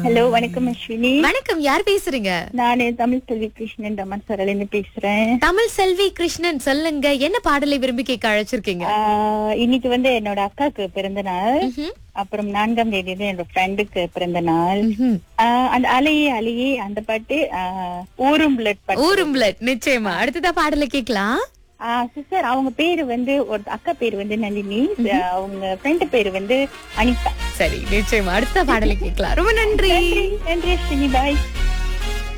Hello வணக்கம் அஸ்வினி வணக்கம் யார் பேசுறீங்க நானு தமிழ் செல்வி கிருஷ்ணன் தமன் இருந்து பேசுறேன் தமிழ் செல்வி கிருஷ்ணன் சொல்லுங்க என்ன பாடலை விரும்பி கேட்க அழைச்சிருக்கீங்க ஆஹ் இன்னைக்கு வந்து என்னோட அக்காக்கு பிறந்த நாள் ம்ஹும். அப்புறம் நான்காம் தேதி வந்து என்னோட ஃப்ரெண்டுக்கு பிறந்த நாள் ம்ஹும். ஆஹ் அந்த அலையே அலையே அந்த பாட்டு ஆஹ் ஊரும் பிளட் பாட்டு ஊரும் பிளட் நிச்சயமா அடுத்ததா பாடலை கேட்கலாம் சிஸ்டர் அவங்க பேரு வந்து ஒரு அக்கா பேரு வந்து நளினி அவங்க ஃப்ரெண்டு பேரு வந்து அனிதா சரி நிச்சயமா அடுத்த பாடலை கேட்கலாம் ரொம்ப நன்றி நன்றி நன்றி அஸ்வினி பாய்